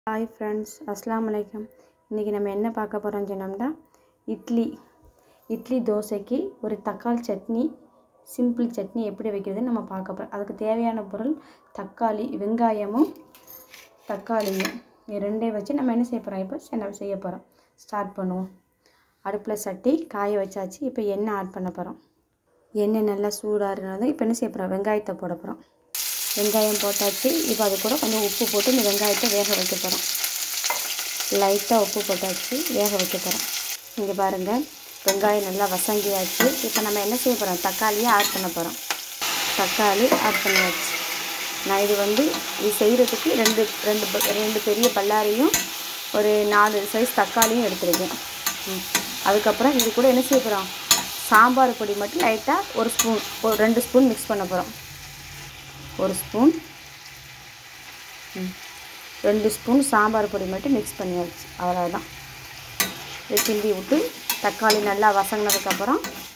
Hi friends அஸ்ஸலாமு அலைக்கும் இன்றைக்கி நம்ம என்ன பார்க்க போகிறோம்னு சொன்னோம்னா இட்லி இட்லி தோசைக்கு ஒரு தக்காளி சட்னி சிம்பிள் சட்னி எப்படி வைக்கிறதுன்னு நம்ம பார்க்க போகிறோம் அதுக்கு தேவையான பொருள் தக்காளி வெங்காயமும் தக்காளியும் இது ரெண்டையும் வச்சு நம்ம என்ன செய்ய போகிறோம் இப்போ சென்ன செய்ய போகிறோம் ஸ்டார்ட் பண்ணுவோம் அடுப்பில் சட்டி காய வச்சாச்சு இப்போ எண்ணெய் ஆட் பண்ண போகிறோம் எண்ணெய் நல்லா சூடாக இருந்தாலும் இப்போ என்ன செய்ய போகிறோம் வெங்காயத்தை போட போகிறோம் வெங்காயம் போட்டாச்சு இப்போ அது கூட கொஞ்சம் உப்பு போட்டு இந்த வெங்காயத்தை வேக வைக்க போகிறோம் லைட்டாக உப்பு போட்டாச்சு வேக வைக்க போகிறோம் இங்கே பாருங்கள் வெங்காயம் நல்லா வசங்கியாச்சு இப்போ நம்ம என்ன செய்ய போகிறோம் தக்காளியை ஆட் பண்ண போகிறோம் தக்காளி ஆட் பண்ணியாச்சு நான் இது வந்து இது செய்கிறதுக்கு ரெண்டு ரெண்டு ப- ரெண்டு பெரிய பல்லாரியும் ஒரு நாலு சைஸ் தக்காளியும் எடுத்துருக்கேன் ம். அதுக்கப்புறம் இது கூட என்ன செய்ய போகிறோம் சாம்பார் பொடி மட்டும் லைட்டாக ஒரு ஸ்பூன் ஒரு ரெண்டு ஸ்பூன் மிக்ஸ் பண்ண போகிறோம் ஒரு ஸ்பூன் ம். ரெண்டு ஸ்பூன் சாம்பார் பொடி மட்டும் மிக்ஸ் பண்ணியாச்சு அவ்வளோதான் இதை கிண்டி விட்டு தக்காளி நல்லா வசங்கினதுக்கப்புறம்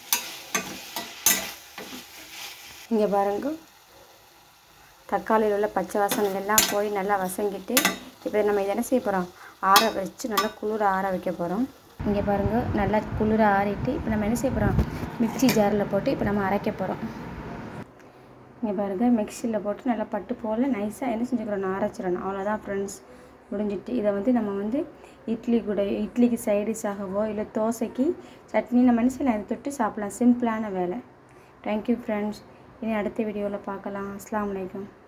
இங்கே பாருங்க தக்காளியில் உள்ள பச்சை வாசனைகள் எல்லாம் போய் நல்லா வசங்கிட்டு இப்போ நம்ம இதை என்ன செய்ய போகிறோம் ஆற வச்சு நல்லா குளிர ஆற வைக்க போகிறோம் இங்கே பாருங்கள் நல்லா குளிர ஆறிட்டு இப்போ நம்ம என்ன செய்ய போகிறோம் மிக்ஸி ஜாரில் போட்டு இப்போ நம்ம அரைக்க போகிறோம் இங்கே பாருங்கள் மிக்சியில் போட்டு நல்லா பட்டு போல் நைஸாக என்ன செஞ்சுக்கிறோம் அரைச்சிடணும் அவ்வளோதான் ஃப்ரெண்ட்ஸ் முடிஞ்சிட்டு இதை வந்து நம்ம வந்து இட்லி கூட இட்லிக்கு சைடிஷாகவோ இல்லை தோசைக்கு சட்னி நம்ம என்ன செய்யலாம் இதை தொட்டு சாப்பிடலாம் சிம்பிளான வேலை தேங்க்யூ ஃப்ரெண்ட்ஸ் இனி அடுத்த வீடியோவில் பார்க்கலாம் அஸ்ஸலாமு அலைக்கும்